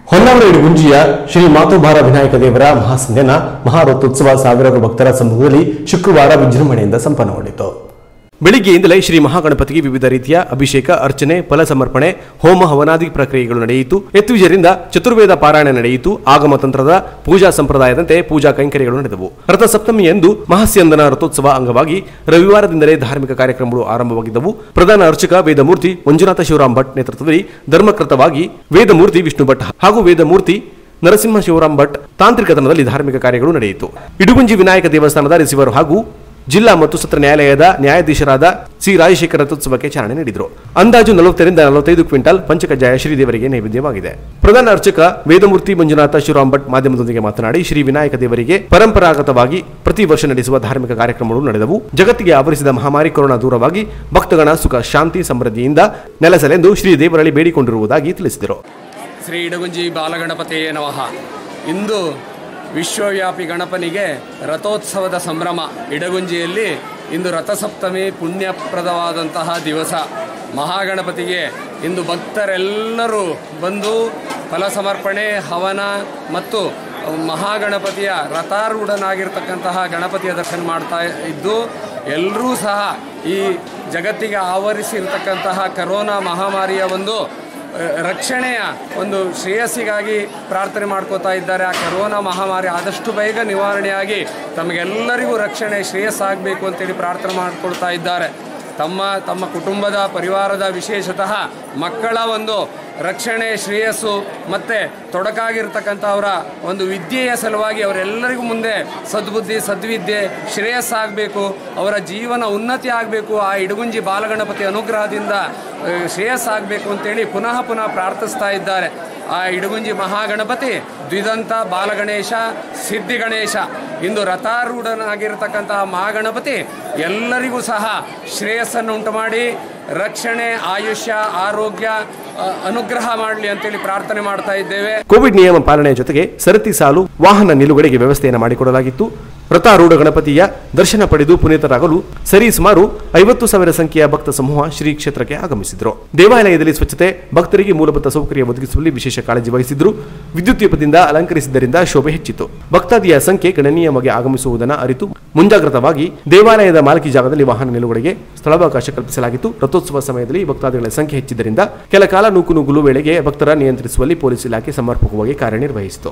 ಹೊನ್ನಾವರ ಇಡಗುಂಜಿಯ ಶ್ರೀ ಮಾತುಭಾರ ವಿನಾಯಕ ದೇವರ ಮಹಾಸಂಧ್ಯನ ಮಹಾರಥೋತ್ಸವ ಸಾವಿರಾರು ಭಕ್ತರ ಸಮ್ಮುಖದಲ್ಲಿ ಶುಕ್ರವಾರ ವಿಜೃಂಭಣೆಯಿಂದ ಸಂಪನ್ನಗೊಂಡಿತು ಬೆಳಿಗ್ಗೆಯಿಂದಲೇ ಶ್ರೀ ಮಹಾಗಣಪತಿಗೆ ವಿವಿಧ ರೀತಿಯ ಅಭಿಷೇಕ ಅರ್ಚನೆ ಫಲ ಸಮರ್ಪಣೆ ಹೋಮ ಹವನಾದಿ ಪ್ರಕ್ರಿಯೆಗಳು ನಡೆಯಿತು ಎತ್ತುವಿಜರಿಂದ ಚತುರ್ವೇದ ಪಾರಾಯಣ ನಡೆಯಿತು ಆಗಮ ತಂತ್ರದ ಪೂಜಾ ಸಂಪ್ರದಾಯದಂತೆ ಪೂಜಾ ಕೈಂಕರ್ಯಗಳು ನಡೆದವು ರಥಸಪ್ತಮಿಯಂದು ಮಹಾಸ್ಯಂದನ ರಥೋತ್ಸವ ಅಂಗವಾಗಿ ರವಿವಾರದಿಂದಲೇ ಧಾರ್ಮಿಕ ಕಾರ್ಯಕ್ರಮಗಳು ಆರಂಭವಾಗಿದ್ದವು ಪ್ರಧಾನ ಅರ್ಚಕ ವೇದಮೂರ್ತಿ ಮಂಜುನಾಥ ಶಿವರಾಮ್ ಭಟ್ ನೇತೃತ್ವದಲ್ಲಿ ಧರ್ಮಕೃತವಾಗಿ ವೇದಮೂರ್ತಿ ವಿಷ್ಣು ಭಟ್ ಹಾಗೂ ವೇದಮೂರ್ತಿ ನರಸಿಂಹ ಶಿವರಾಮ್ ಭಟ್ ತಾಂತ್ರಿಕತನದಲ್ಲಿ ಧಾರ್ಮಿಕ ಕಾರ್ಯಗಳು ನಡೆಯಿತು ಇಡುಗುಂಜಿ ವಿನಾಯಕ ದೇವಸ್ಥಾನದ ರಿಸೀವರ್ ಹಾಗೂ ಜಿಲ್ಲಾ ಮತ್ತು ಸತ್ರ ನ್ಯಾಯಾಲಯದ ನ್ಯಾಯಾಧೀಶರಾದ ಸಿ ರಾಜಶೇಖರ ರಥೋತ್ಸವಕ್ಕೆ ಚಾಲನೆ ನೀಡಿದರು ಅಂದಾಜು ನಲವತ್ತರಿಂದ ನಲವತ್ತೈದು ಕ್ವಿಂಟಲ್ ಪಂಚಕಜ್ಜಾಯ ಶ್ರೀದೇವರಿಗೆ ನೈವೇದ್ಯವಾಗಿದೆ ಪ್ರಧಾನ ಅರ್ಚಕ ವೇದಮೂರ್ತಿ ಮಂಜುನಾಥ ಶಿವರಾಮ್ ಭಟ್ ಮಾಧ್ಯಮದೊಂದಿಗೆ ಮಾತನಾಡಿ ಶ್ರೀ ವಿನಾಯಕ ದೇವರಿಗೆ ಪರಂಪರಾಗತವಾಗಿ ಪ್ರತಿ ವರ್ಷ ನಡೆಸುವ ಧಾರ್ಮಿಕ ಕಾರ್ಯಕ್ರಮಗಳು ನಡೆದವು ಜಗತ್ತಿಗೆ ಆವರಿಸಿದ ಮಹಾಮಾರಿ ಕೊರೋನಾ ದೂರವಾಗಿ ಭಕ್ತಗಣ ಸುಖ ಶಾಂತಿ ಸಮೃದ್ಧಿಯಿಂದ ನೆಲೆಸಲೆಂದು ಶ್ರೀ ದೇವರಲ್ಲಿ ಬೇಡಿಕೊಂಡಿರುವುದಾಗಿ ತಿಳಿಸಿದರು ಶ್ರೀ ಇಡಗುಂಜಿ ಬಾಲಗಣಪತಿಯೇ ನಮಃ ಇಂದು ವಿಶ್ವವ್ಯಾಪಿ ಗಣಪನಿಗೆ ರಥೋತ್ಸವದ ಸಂಭ್ರಮ ಇಡಗುಂಜಿಯಲ್ಲಿ ಇಂದು ರಥಸಪ್ತಮಿ ಪುಣ್ಯಪ್ರದವಾದಂತಹ ದಿವಸ ಮಹಾಗಣಪತಿಗೆ ಇಂದು ಭಕ್ತರೆಲ್ಲರೂ ಬಂದು ಫಲ ಸಮರ್ಪಣೆ ಹವನ ಮತ್ತು ಮಹಾಗಣಪತಿಯ ರಥಾರೂಢನಾಗಿರ್ತಕ್ಕಂತಹ ಗಣಪತಿಯ ದರ್ಶನ ಮಾಡ್ತಾ ಇದ್ದು ಎಲ್ಲರೂ ಸಹ ಈ ಜಗತ್ತಿಗೆ ಆವರಿಸಿರ್ತಕ್ಕಂತಹ ಕರೋನಾ ಮಹಾಮಾರಿಯ ಒಂದು ಅ, ರಕ್ಷಣೆಯ ಒಂದು ಶ್ರೇಯಸ್ಸಿಗಾಗಿ ಪ್ರಾರ್ಥನೆ ಮಾಡ್ಕೋತಾ ಇದ್ದಾರೆ ಆ ಕರೋನಾ ಮಹಾಮಾರಿ ಆದಷ್ಟು ಬೇಗ ನಿವಾರಣೆಯಾಗಿ ತಮಗೆಲ್ಲರಿಗೂ ರಕ್ಷಣೆ ಶ್ರೇಯಸ್ಸಾಗಬೇಕು ಅಂತೇಳಿ ಪ್ರಾರ್ಥನೆ ಮಾಡ್ಕೊಳ್ತಾ ಇದ್ದಾರೆ ತಮ್ಮ ತಮ್ಮ ಕುಟುಂಬದ ಪರಿವಾರದ ವಿಶೇಷತಃ ಮಕ್ಕಳ ಒಂದು ರಕ್ಷಣೆ ಶ್ರೇಯಸ್ಸು ಮತ್ತು ತೊಡಕಾಗಿರ್ತಕ್ಕಂಥವರ ಒಂದು ವಿದ್ಯೆಯ ಸಲುವಾಗಿ ಅವರೆಲ್ಲರಿಗೂ ಮುಂದೆ ಸದ್ಬುದ್ಧಿ ಸದ್ವಿದ್ಯೆ ಶ್ರೇಯಸ್ಸಾಗಬೇಕು ಅವರ ಜೀವನ ಉನ್ನತಿ ಆಗಬೇಕು ಆ ಇಡಗುಂಜಿ ಬಾಲಗಣಪತಿ ಅನುಗ್ರಹದಿಂದ ಆ, ಶ್ರೇಯಸ್ಸಾಗಬೇಕು ಅಂತೇಳಿ ಪುನಃ ಪುನಃ ಪ್ರಾರ್ಥಿಸ್ತಾ ಇದ್ದಾರೆ ಆ ಇಡಗುಂಜಿ ಮಹಾಗಣಪತಿ ದ್ವಿದಂತ ಬಾಲಗಣೇಶ ಸಿದ್ಧಿ ಗಣೇಶ ಇಂದು ರಥಾರೂಢನಾಗಿರ್ತಕ್ಕಂತಹ ಮಹಾಗಣಪತಿ ಎಲ್ಲರಿಗೂ ಸಹ ಶ್ರೇಯಸ್ಸನ್ನು ಉಂಟು ಮಾಡಿ ರಕ್ಷಣೆ ಆಯುಷ್ಯ ಆರೋಗ್ಯ ಆ, ಅನುಗ್ರಹ ಮಾಡಲಿ ಅಂತೇಳಿ ಪ್ರಾರ್ಥನೆ ಮಾಡ್ತಾ ಇದ್ದೇವೆ ಕೋವಿಡ್ ನಿಯಮ ಪಾಲನೆಯ ಜೊತೆಗೆ ಸರತಿ ಸಾಲು ವಾಹನ ನಿಲುಗಡೆಗೆ ವ್ಯವಸ್ಥೆಯನ್ನು ಮಾಡಿಕೊಡಲಾಗಿತ್ತು ರಥಾರೂಢ ಗಣಪತಿಯ ದರ್ಶನ ಪಡೆದು ಪುನೀತರಾಗಲು ಸರಿ ಸುಮಾರು ಐವತ್ತು ಸಾವಿರ ಸಂಖ್ಯೆಯ ಭಕ್ತ ಸಮೂಹ ಶ್ರೀ ಕ್ಷೇತ್ರಕ್ಕೆ ಆಗಮಿಸಿದ್ರು ದೇವಾಲಯದಲ್ಲಿ ಸ್ವಚ್ಛತೆ ಭಕ್ತರಿಗೆ ಮೂಲಭೂತ ಸೌಕರ್ಯ ಒದಗಿಸುವಲ್ಲಿ ವಿಶೇಷ ಕಾಳಜಿ ವಹಿಸಿದ್ರು ವಿದ್ಯುತ್ ದೀಪದಿಂದ ಅಲಂಕರಿಸಿದ್ದರಿಂದ ಶೋಭೆ ಹೆಚ್ಚಿತು ಭಕ್ತಾದಿಯ ಸಂಖ್ಯೆ ಗಣನೀಯವಾಗಿ ಆಗಮಿಸುವುದನ್ನು ಅರಿತು ಮುಂಜಾಗ್ರತವಾಗಿ ದೇವಾಲಯದ ಮಾಲಕಿ ಜಾಗದಲ್ಲಿ ವಾಹನ ನಿಲುಗಡೆಗೆ ಸ್ಥಳಾವಕಾಶ ಕಲ್ಪಿಸಲಾಗಿತ್ತು ರಥೋತ್ಸವ ಸಮಯದಲ್ಲಿ ಭಕ್ತಾದಿಗಳ ಸಂಖ್ಯೆ ಹೆಚ್ಚಿದ್ದರಿಂದ ಕೆಲ ಕಾಲ ನೂಕು ನುಗ್ಗಲು ವೇಳೆಗೆ ಭಕ್ತರ ನಿಯಂತ್ರಿಸುವಲ್ಲಿ ಪೊಲೀಸ್ ಇಲಾಖೆ ಸಮರ್ಪಕವಾಗಿ ಕಾರ್ಯನಿರ್ವಹಿಸಿತು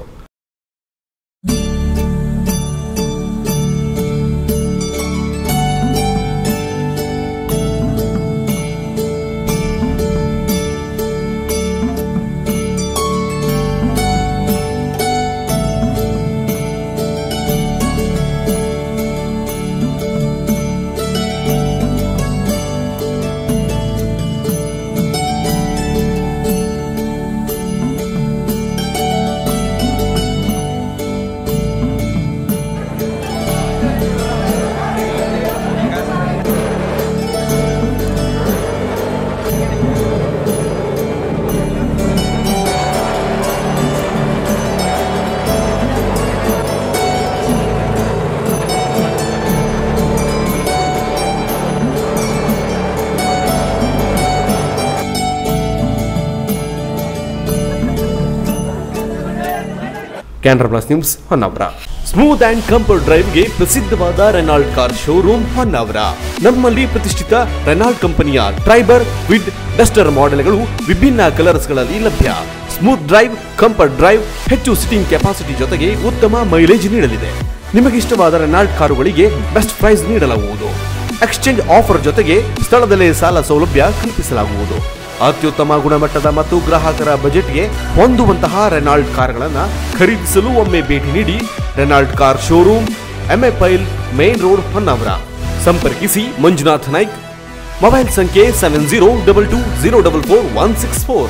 Canara plus news Honnavar smooth and comfort ಡ್ರೈವ್ಗೆ ಪ್ರಸಿದ್ಧವಾದ ರೆನಾಲ್ಡ್ ಕಾರ್ ಶೋರೂಮ್ ಹೊನ್ನಾವರ ನಮ್ಮಲ್ಲಿ ಪ್ರತಿಷ್ಠಿತ ರೆನಾಲ್ಡ್ ಕಂಪನಿಯ ಟ್ರೈಬರ್ ವಿಡ್ ಡಸ್ಟರ್ ಮಾಡೆಲ್ಗಳು ವಿಭಿನ್ನ ಕಲರ್ಸ್ಗಳಲ್ಲಿ ಲಭ್ಯ ಸ್ಮೂತ್ ಡ್ರೈವ್ ಕಂಫರ್ಟ್ ಡ್ರೈವ್ ಹೆಚ್ಚು ಸಿಟಿಂಗ್ ಕೆಪಾಸಿಟಿ ಜೊತೆಗೆ ಉತ್ತಮ ಮೈಲೇಜ್ ನೀಡಲಿದೆ ನಿಮಗೆ ಇಷ್ಟವಾದ ರೆನಾಲ್ಡ್ ಕಾರುಗಳಿಗೆ ಬೆಸ್ಟ್ ಪ್ರೈಸ್ ನೀಡಲಾಗುವುದು ಎಕ್ಸ್ಚೇಂಜ್ ಆಫರ್ ಜೊತೆಗೆ ಸ್ಥಳದಲ್ಲೇ ಸಾಲ ಸೌಲಭ್ಯ ಕಲ್ಪಿಸಲಾಗುವುದು ಅತ್ಯುತ್ತಮ ಗುಣಮಟ್ಟದ ಮತ್ತು ಗ್ರಾಹಕರ ಬಜೆಟ್ಗೆ ಹೊಂದುವಂತಹ ರೆನಾಲ್ಡ್ ಕಾರ್ಗಳನ್ನು ಖರೀದಿಸಲು ಒಮ್ಮೆ ಭೇಟಿ ನೀಡಿ ರೆನಾಲ್ಡ್ ಕಾರ್ ಶೋರೂಮ್ ಎಂಎ ಪೈಲ್ ಮೇನ್ ರೋಡ್ ಹೊನ್ನಾವರ ಸಂಪರ್ಕಿಸಿ ಮಂಜುನಾಥ್ ನಾಯ್ಕ್ ಮೊಬೈಲ್ ಸಂಖ್ಯೆ seven zero double two zero double four one six four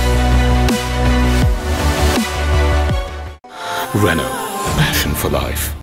Renault, passion for life.